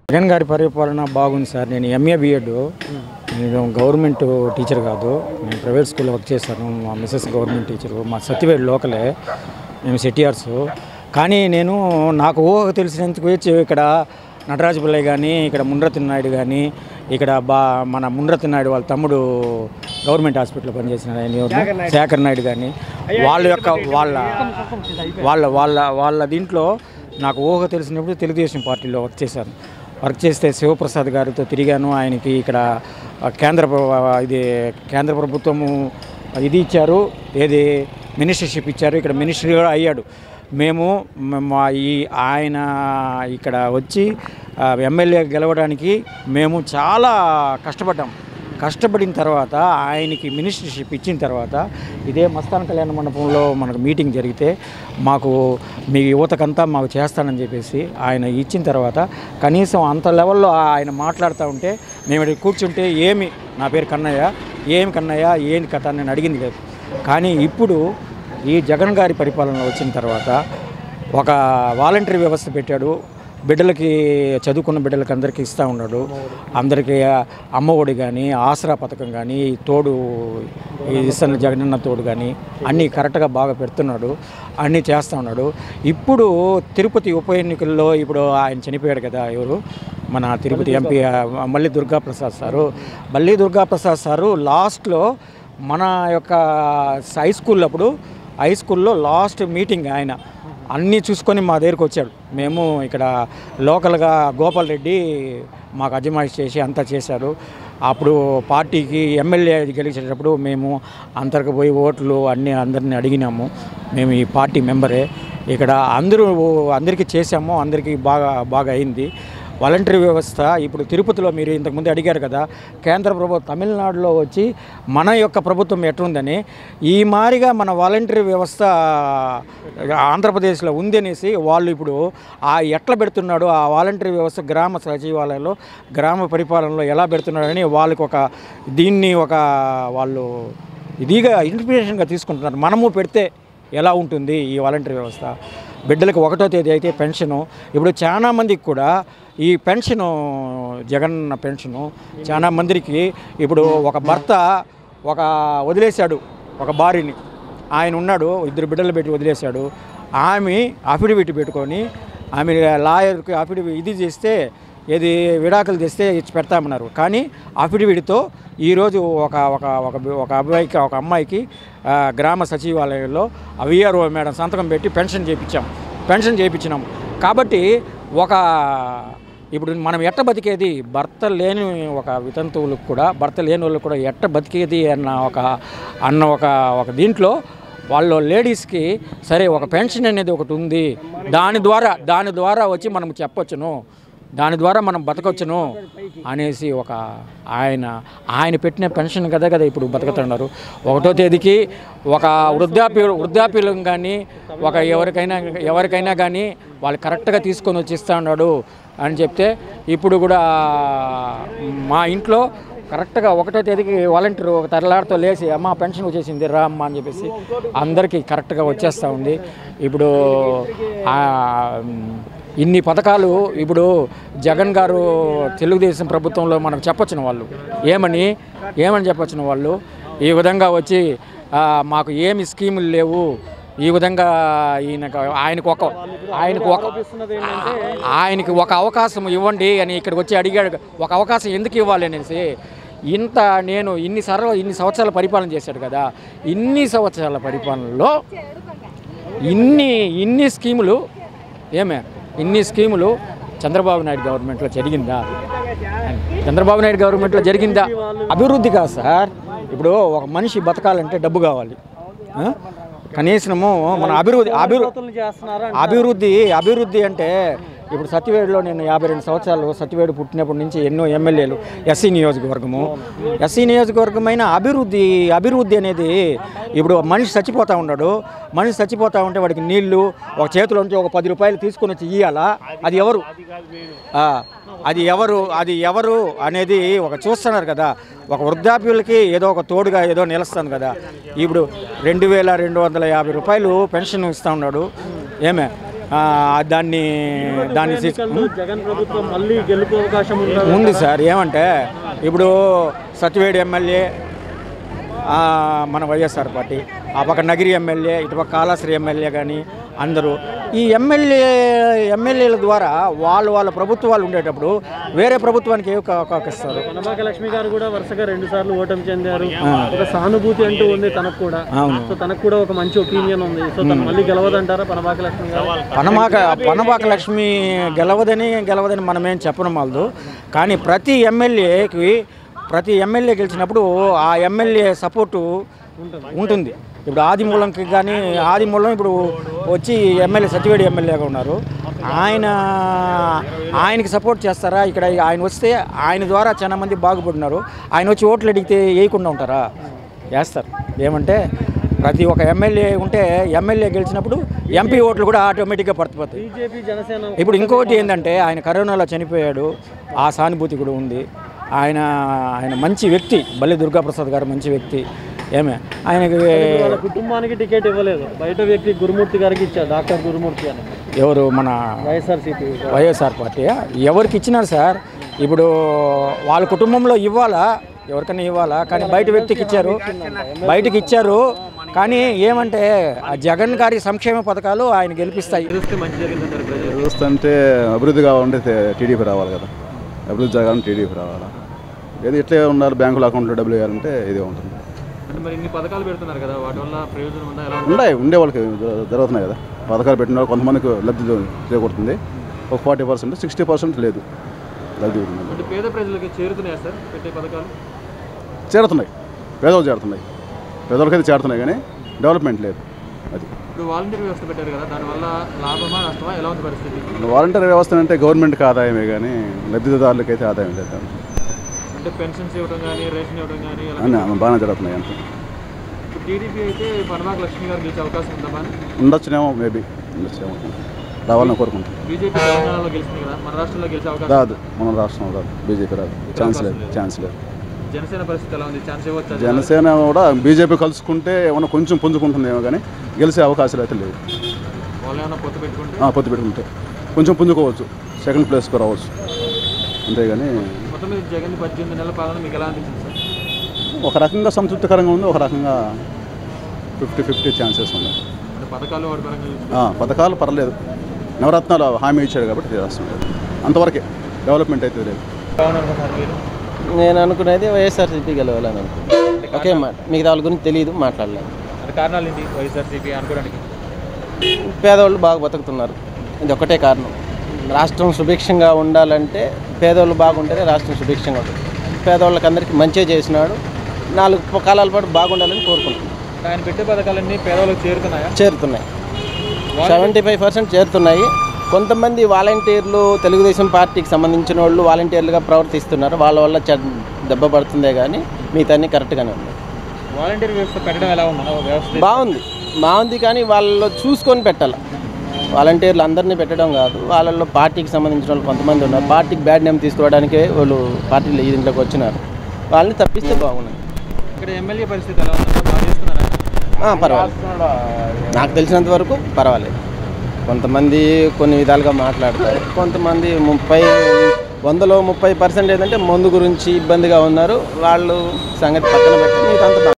జగన్ గారి పరిపాలన బాగుంది సార్ నేను ఎంఏ బిఎడ్ నేను గవర్నమెంట్ టీచర్ కాదు నేను ప్రైవేట్ స్కూల్లో వర్క్ చేశాను మా మిస్సెస్ గవర్నమెంట్ టీచరు మా సత్యవేడ్ లోకలే మేము సెటియార్స్ కానీ నేను నాకు ఊహ తెలిసినందుకు వచ్చి ఇక్కడ నటరాజు పిల్లయ్య కానీ ఇక్కడ ముండ్రతిన్ నాయుడు కానీ ఇక్కడ బా మన ముండ్రతిన్ నాయుడు వాళ్ళ తమ్ముడు గవర్నమెంట్ హాస్పిటల్లో పనిచేసిన ఆయన ఎవరు? శేఖర్ నాయుడు కానీ వాళ్ళ యొక్క వాళ్ళ వాళ్ళ వాళ్ళ వాళ్ళ దీంట్లో నాకు ఊహ తెలిసినప్పుడు తెలుగుదేశం పార్టీలో వర్క్ చేశాను వర్క్ చేస్తే శివప్రసాద్ గారితో తిరిగాను ఆయనకి ఇక్కడ ఆ, కేంద్ర ప్ర- ఇది కేంద్ర ప్రభుత్వము ఇది ఇచ్చారు ఏది మినిస్టర్షిప్ ఇచ్చారు ఇక్కడ మినిస్టర్ కూడా అయ్యాడు మేము మ- మా ఈ ఆయన ఇక్కడ వచ్చి ఆ, ఎమ్మెల్యే గెలవడానికి మేము చాలా కష్టపడ్డాం కష్టపడిన తర్వాత ఆయనకి మినిస్టర్షిప్ ఇచ్చిన తర్వాత ఇదే మస్తాన్ కళ్యాణ మండపంలో మనకు మీటింగ్ జరిగితే మాకు మీ యువతకంతా మాకు చేస్తానని చెప్పేసి ఆయన ఇచ్చిన తర్వాత కనీసం అంత లెవెల్లో ఆయన మాట్లాడుతూ ఉంటే మేము ఇక్కడ కూర్చుంటే ఏమి నా పేరు కన్నయ్య ఏమి కన్నయ్య ఏంటి కథ అని నేను అడిగింది లేదు కానీ ఇప్పుడు ఈ జగన్ గారి పరిపాలన వచ్చిన తర్వాత ఒక వాలంటరీ వ్యవస్థ పెట్టాడు బిడ్డలకి చదువుకున్న బిడ్డలకి అందరికీ ఇస్తూ ఉన్నాడు అందరికీ అమ్మఒడి కానీ ఆసరా పథకం కానీ ఈ తోడు ఈ ఇస్తున్న జగనన్న తోడు కానీ అన్నీ కరెక్ట్గా బాగా పెడుతున్నాడు అన్నీ చేస్తూ ఉన్నాడు ఇప్పుడు తిరుపతి ఉప ఎన్నికల్లో ఇప్పుడు ఆయన చనిపోయాడు కదా ఎవరు మన Tirupati MP Malli Durga Prasad sir Malli Durga Prasad sir లాస్ట్లో మన యొక్క హై స్కూల్ అప్పుడు హై స్కూల్లో లాస్ట్ మీటింగ్ ఆయన అన్నీ చూసుకొని మా దగ్గరికి వచ్చాడు మేము ఇక్కడ లోకల్గా గోపాల్ రెడ్డి మాకు అజమాయిష్ చేసి అంతా చేశారు అప్పుడు పార్టీకి ఎమ్మెల్యే గెలిచేటప్పుడు మేము అంతరకు పోయి ఓట్లు అన్నీ అందరిని అడిగినాము మేము ఈ పార్టీ మెంబరే ఇక్కడ అందరూ అందరికీ చేశాము అందరికీ బాగా బాగా అయింది వాలంటరీ వ్యవస్థ ఇప్పుడు తిరుపతిలో మీరు ఇంతకుముందు అడిగారు కదా కేంద్ర ప్రభుత్వం తమిళనాడులో వచ్చి మన యొక్క ప్రభుత్వం ఎట్లుందని ఈ మారిగా మన వాలంటరీ వ్యవస్థ ఆంధ్రప్రదేశ్లో ఉంది అనేసి వాళ్ళు ఇప్పుడు ఆ ఎట్లా పెడుతున్నాడు ఆ వాలంటరీ వ్యవస్థ గ్రామ సచివాలయంలో గ్రామ పరిపాలనలో ఎలా పెడుతున్నాడని వాళ్ళకి ఒక దీన్ని ఒక వాళ్ళు ఇదిగా ఇన్స్పిరేషన్గా తీసుకుంటున్నారు మనము పెడితే ఎలా ఉంటుంది ఈ వాలంటరీ వ్యవస్థ బిడ్డలకు ఒకటో తేదీ అయితే పెన్షను ఇప్పుడు చాలా మందికి కూడా ఈ పెన్షను జగన్ పెన్షను చాలా మందికి ఇప్పుడు ఒక భర్త ఒక వదిలేశాడు ఒక భార్యని ఆయన ఉన్నాడు ఇద్దరు బిడ్డలు పెట్టి వదిలేశాడు ఆమె అఫిడవిట్ పెట్టుకొని ఆమె లాయర్కి అఫిడవిట్ ఇది చేస్తే ఏది విడాకులు తెస్తే ఇచ్చి పెడతామన్నారు కానీ అఫిడవిట్తో ఈరోజు ఒక ఒక ఒక ఒక అబ్బాయికి ఒక అమ్మాయికి ఆ, గ్రామ సచివాలయంలో విఆర్ఓ మేడం సంతకం పెట్టి పెన్షన్ చేయించాం పెన్షన్ చేయించినాం కాబట్టి ఒక ఇప్పుడు మనం ఎట్ట బతికేది భర్త లేని ఒక వితంతువులకు కూడా భర్త లేని వాళ్ళకి కూడా ఎట్ట బతికేది అన్న ఒక అన్న ఒక ఒక దీంట్లో వాళ్ళు లేడీస్కి సరే ఒక పెన్షన్ అనేది ఒకటి ఉంది దాని ద్వారా దాని ద్వారా వచ్చి మనం చెప్పొచ్చును దాని ద్వారా మనం బతకొచ్చును అనేసి ఒక ఆయన ఆయన పెట్టిన పెన్షన్ కదా కదా ఇప్పుడు బతుకుతున్నారు ఒకటో తేదీకి ఒక వృద్ధాప్య వృద్ధాప్యులం కానీ ఒక ఎవరికైనా ఎవరికైనా కానీ వాళ్ళు కరెక్ట్గా తీసుకొని వచ్చి ఇస్తా ఉన్నాడు అని చెప్తే ఇప్పుడు కూడా మా ఇంట్లో కరెక్ట్గా ఒకటో తేదీకి వాలంటీర్ ఒక తరలాడుతో లేచి అమ్మ పెన్షన్ వచ్చేసింది రా అమ్మ అని చెప్పేసి అందరికీ కరెక్ట్గా వచ్చేస్తూ ఉంది ఇప్పుడు ఆ, ఇన్ని పథకాలు ఇప్పుడు జగన్ గారు తెలుగుదేశం ప్రభుత్వంలో మనకు చెప్పొచ్చిన వాళ్ళు ఏమని ఏమని చెప్పొచ్చిన వాళ్ళు ఈ విధంగా వచ్చి ఆ, మాకు ఏమి స్కీములు లేవు ఈ విధంగా ఈయనకు ఆయనకు ఒక ఆయనకు ఒక ఆయనకి ఒక అవకాశం ఇవ్వండి అని ఇక్కడికి వచ్చి అడిగాడు ఒక అవకాశం ఎందుకు ఇవ్వాలి అనేసి ఇంత నేను ఇన్ని సర్వ ఇన్ని సంవత్సరాల పరిపాలన చేశాడు కదా ఇన్ని సంవత్సరాల పరిపాలనలో ఇన్ని ఇన్ని స్కీములు ఏమే ఇన్ని స్కీములు చంద్రబాబు నాయుడు గవర్నమెంట్లో జరిగిందా చంద్రబాబు నాయుడు గవర్నమెంట్లో జరిగిందా అభివృద్ధి కాదు సార్ ఇప్పుడు ఒక మనిషి బతకాలంటే డబ్బు కావాలి ఆ? కనీసము మన అభివృద్ధి అభివృద్ధి చేస్తున్నారు అభివృద్ధి అభివృద్ధి అంటే ఇప్పుడు సత్యవేడులో నేను యాభై రెండు సంవత్సరాలు సత్యవేడు పుట్టినప్పటి నుంచి ఎన్నో ఎమ్మెల్యేలు ఎస్సీ నియోజకవర్గము ఎస్సీ నియోజకవర్గమైన అభివృద్ధి అభివృద్ధి అనేది ఇప్పుడు మనిషి చచ్చిపోతూ ఉన్నాడు మనిషి చచ్చిపోతూ ఉంటే వాడికి నీళ్లు ఒక చేతిలో నుంచి ఒక పది రూపాయలు తీసుకొని వచ్చి ఇయ్యాలా అది ఎవరు ఆ, అది ఎవరు అది ఎవరు అనేది ఒక చూస్తున్నారు కదా ఒక వృద్ధాప్యులకి ఏదో ఒక తోడుగా ఏదో నిలుస్తాను కదా ఇప్పుడు రెండు వేల రెండు వందల యాభై రూపాయలు పెన్షన్ ఇస్తూ ఉన్నాడు ఏమే ఆ, దాన్ని దాన్ని సిస్- జగన్ ప్రభుత్వం మళ్ళీ గెలుపు అవకాశం ఉందా ఉంది సార్ ఏమంటే ఇప్పుడు సత్యవేడి ఎమ్మెల్యే ఆ, మన వైఎస్ఆర్ పార్టీ ఆ పక్క నగిరి ఎమ్మెల్యే ఇటు పక్క కాళాశ్రీ ఎమ్మెల్యే కానీ అందరూ ఈ ఎమ్మెల్యే ఎమ్మెల్యేల ద్వారా వాళ్ళు వాళ్ళ ప్రభుత్వాలు ఉండేటప్పుడు వేరే ప్రభుత్వానికి ఏ అవకాశం ఇస్తారు పనబాక లక్ష్మి గారు కూడా వరుసగా రెండు సార్లు ఓటమి చెందారు ఒక సానుభూతి అంటూ ఉంది తనకు కూడా అవును. సో తనకు కూడా ఒక మంచి ఒపీనియన్ ఉంది సో తను మళ్ళీ గెలవదంటారా పనబాక లక్ష్మి గారు పనమాక పనబాక లక్ష్మి గెలవదని గెలవదని మనమేం చెప్పడం వాళ్ళదు కానీ ప్రతి ఎమ్మెల్యేకి ప్రతి ఎమ్మెల్యే గెలిచినప్పుడు ఆ ఎమ్మెల్యే సపోర్టు ఉంటుంది ఇప్పుడు ఆదిమూలంకి కానీ ఆదిమూలం ఇప్పుడు వచ్చి ఎమ్మెల్యే సత్యవేడి ఎమ్మెల్యేగా ఉన్నారు ఆయన ఆయనకి సపోర్ట్ చేస్తారా ఇక్కడ ఆయన వస్తే ఆయన ద్వారా చాలా మంది బాగుపడినారు ఆయన వచ్చి ఓట్లు అడిగితే వేయకుండా ఉంటారా వేస్తారు ఏమంటే ప్రతి ఒక్క ఎమ్మెల్యే ఉంటే ఎమ్మెల్యే గెలిచినప్పుడు ఎంపీ ఓట్లు కూడా ఆటోమేటిక్గా పడిపోతాయి బీజేపీ జనసేన ఇప్పుడు ఇంకొకటి ఏంటంటే ఆయన కరోనాలో చనిపోయాడు ఆ సానుభూతి కూడా ఉంది ఆయన ఆయన మంచి వ్యక్తి బల్లి దుర్గాప్రసాద్ గారు మంచి వ్యక్తి ఏమే ఆయనకి వాళ్ళ కుటుంబానికి టికెట్ ఇవ్వలేదు బయట వ్యక్తి గురుమూర్తి గారికి ఇచ్చారు డాక్టర్ గురుమూర్తి అని ఎవరు మన వైఎస్ఆర్సీపీ వైఎస్ఆర్ పార్టీ ఎవరికి ఇచ్చినారు సార్ ఇప్పుడు వాళ్ళ కుటుంబంలో ఇవ్వాలా ఎవరికైనా ఇవ్వాలా కానీ బయట వ్యక్తికి ఇచ్చారు బయటకి ఇచ్చారు కానీ ఏమంటే ఆ జగన్ గారి సంక్షేమ పథకాలు ఆయన గెలిపిస్తాయి చూస్తే మంచి జరిగిందంటారు ప్రజలు చూస్తుంటే అభివృద్ధి కావాలంటే టీడీపీ రావాలి కదా అభివృద్ధి జరగాలంటే టీడీపీ రావాలా ఏది ఇట్లే ఉండాలి బ్యాంకులో అకౌంట్లో డబ్బులు వేయాలంటే ఇదే ఉంటుంది అంటే మరి ఇన్ని పథకాలు పెడుతున్నారు కదా వాటి వల్ల ప్రయోజనం ఉందా ఎలా ఉన్నాయి ఉండే వాళ్ళకి జ- జరుగుతున్నాయి కదా పథకాలు పెట్టిన వాళ్ళు కొంతమందికి లబ్ధి చేకూరుతుంది ఒక ఫార్టీ పర్సెంట్ సిక్స్టీ పర్సెంట్ లేదు లబ్ధి ఉంటుంది అంటే పేద ప్రజలకి చేరుతున్నాయా సార్ పెట్టే పథకాలు చేరుతున్నాయి పేదవాళ్ళు చేరుతున్నాయి పేదవాళ్ళకైతే చేరుతున్నాయి కానీ డెవలప్మెంట్ లేదు అది ఇప్పుడు వాలంటీర్ వ్యవస్థ పెట్టారు కదా దానివల్ల లాభమా నష్టమా ఎలా ఉంది పరిస్థితి వాలంటీర్ వ్యవస్థ అంటే గవర్నమెంట్కి ఆదాయమే కానీ లబ్ధిదారులకి అయితే ఆదాయం లేదు అంటే పెన్షన్స్ ఇవ్వడం కానీ రేషన్ ఇవ్వడం కానీ ఎలా అన్నీ బాగానే జరుగుతున్నాయి అంతే ఇప్పుడు టీడీపీ అయితే పనబాక లక్ష్మి గారు గెలిచే అవకాశం ఉందా బాగా ఉండొచ్చునేమో మేబీ ఉండొచ్చునేమో రావాలని కోరుకుంటున్నాం బీజేపీ తెలంగాణలో గెలిచింది కదా మన రాష్ట్రంలో గెలిచే అవకాశం రాదు మన రాష్ట్రం రాదు బీజేపీ రాదు ఛాన్స్ లేదు ఛాన్స్ లేదు జనసేన పరిస్థితి ఎలా ఉంది ఛాన్స్ ఇవ్వచ్చు జనసేన కూడా బీజేపీ కలుసుకుంటే ఏమైనా కొంచెం పుంజుకుంటుందేమో కానీ గెలిచే అవకాశాలు అయితే లేవు వాళ్ళు ఏమైనా పొత్తు పెట్టుకుంటే ఆ, పొత్తు పెట్టుకుంటే కొంచెం పుంజుకోవచ్చు సెకండ్ ప్లేస్కి రావచ్చు అంతేగాని మొత్తం మీద జగన్ పద్దెనిమిది నెలల పాలన మీకు ఎలా అనిపించింది సార్ ఒక రకంగా సంతృప్తికరంగా ఉంది ఒక రకంగా ఫిఫ్టీ ఫిఫ్టీ ఛాన్సెస్ ఉన్నాయి అంటే పథకాలు వాటి పరంగా చూస్తే ఆ, పథకాలు పర్లేదు నవరత్నాలు హామీ ఇచ్చాడు కాబట్టి చేస్తున్నారు అంతవరకే డెవలప్మెంట్ అయితే లేదు బాగున్నారు మీరు నేను అనుకునేది వైఎస్ఆర్సీపీ గెలవాలని అనుకున్నాను ఒకే మాట మిగతా వాళ్ళ గురించి తెలియదు మాట్లాడలేదు అంటే కారణాలు ఏంటి వైఎస్ఆర్సీపీ అనుకోవడానికి పేదవాళ్ళు బాగా బతుకుతున్నారు ఇది ఒకటే కారణం రాష్ట్రం సుభిక్షంగా ఉండాలంటే పేదవాళ్ళు బాగుంటేనే రాష్ట్రం సుభిక్షంగా ఉంటుంది పేదవాళ్ళకి అందరికీ మంచిగా చేసినాడు నాలుగు కాలాల పాటు బాగుండాలని కోరుకుంటున్నాను ఆయన పెట్టే పథకాలన్నీ పేదవాళ్ళకి చేరుతున్నాయా చేరుతున్నాయి సెవెంటీ ఫైవ్ పర్సెంట్ చేరుతున్నాయి కొంతమంది వాలంటీర్లు తెలుగుదేశం పార్టీకి సంబంధించిన వాళ్ళు వాలంటీర్లుగా ప్రవర్తిస్తున్నారు వాళ్ళ వల్ల చె దెబ్బ పడుతుందే కానీ మిగతా కరెక్ట్గానే ఉంది వాలంటీర్ వ్యవస్థ పెట్టడం ఎలా ఉంది మన వ్యవస్థ బాగుంది బాగుంది కానీ వాళ్ళలో చూసుకొని పెట్టాలి వాలంటీర్లు అందరినీ పెట్టడం కాదు వాళ్ళల్లో పార్టీకి సంబంధించిన వాళ్ళు కొంతమంది ఉన్నారు పార్టీకి బ్యాడ్ నేమ్ తీసుకోవడానికే వాళ్ళు పార్టీలో ఈ దీంట్లోకి వచ్చినారు వాళ్ళని తప్పిస్తే బాగున్నాయి ఇక్కడ ఎమ్మెల్యే పరిస్థితి ఎలా ఉంది బాగా చేస్తున్నారా ఆ, పర్వాలేదు నాకు తెలిసినంత వరకు పర్వాలేదు కొంతమంది కొన్ని విధాలుగా మాట్లాడతారు కొంతమంది ముప్పై వందలో ముప్పై పర్సెంట్ ఏంటంటే మందు గురించి ఇబ్బందిగా ఉన్నారు వాళ్ళు సంగతి పక్కన పెట్టి మిగతా అంతా